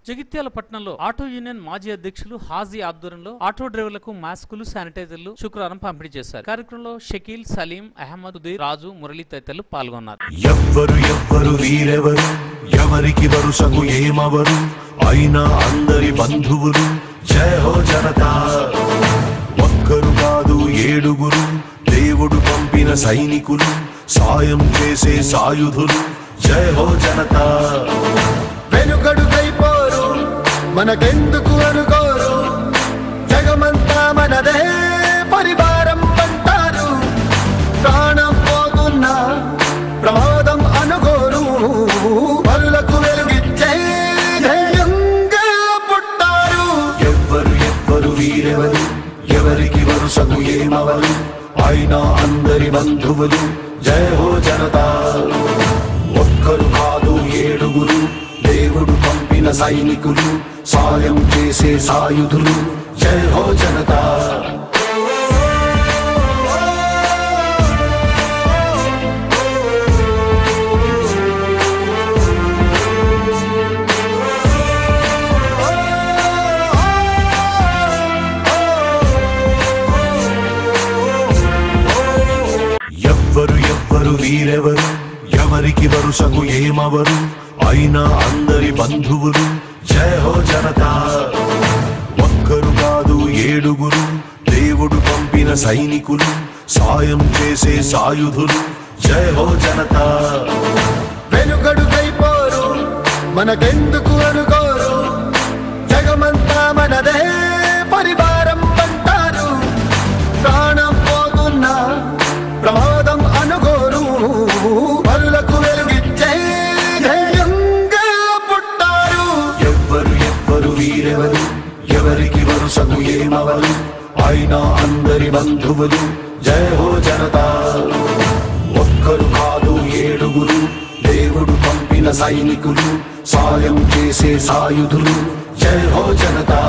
జగిత్యాల పట్టణంలో auto union మాజీ అధ్యక్షులు హాజీ ఆధ్వర్యంలో ఆటో డ్రైవర్లకు మాస్కులు శానిటైజర్లు శుక్రవారం పంపిణీ చేశారు కార్యక్రమంలో షకీల్ సలీం అహ్మద్ ఉదయ్ రాజు మురళి తదితరులు పాల్గొన్నారు ఎవ్వరు ఎవ్వరు వీరెవరు ఎవరికి వరుసకు ఏమవరు అయినా అందరి బంధువులు జయ హో జనతా ఒక్కరు కాదు ఏడుగురు దేవుడు పంపిన సైనికులు సాయం చేసే సాయుధులు జయ హో జనతా వెనుకడుకైపోరు మనకెందుకు అనుకోరు జగమంతా మనదే పరివారం అంటారు ప్రాణం పోతున్నా ప్రమాదం అనుకోరు పరులకు వెలుగిచ్చే ధైర్యంగా పుట్టారు ఎవ్వరు ఎవ్వరు వీరెవరు ఎవరికి వరుసకు ఏమవరు అయినా అందరి బంధువులు జయ హో జనతా ఒక్కరు కాదు ఏడుగురు దేవుడు పంపిన సైనికులు సాయం చేసే సాయుధులు జయ హో జనతా ఎవ్వరు ఎవ్వరు వీరెవరు ఎవరికి వరుసకు ఏమవరు అయినా అందరి బంధువులు జయ హో జనతా ఒక్కరు కాదు ఏడుగురు దేవుడు పంపిన సైనికులు సాయం చేసే సాయుధులు జయ హో జనతా వెనుకడుకైపోరు మనకెందుకు అనుకోరు జగమంతా మనదే పరివారం అంటారు ప్రాణం పోతున్నా ప్రమాదం అనుకోరు పరులకు వెలుగిచ్చే ధైర్యంగా పుట్టారు ఎవ్వరు ఎవ్వరు వీరెవరు ఎవరికి వరుసకు ఏమవరు అయినా అందరి బంధువులు జయ హో జనతా ఒక్కరు కాదు ఏడుగురు దేవుడు పంపిన సైనికులు సాయం చేసే సాయుధులు జయ హో జనతా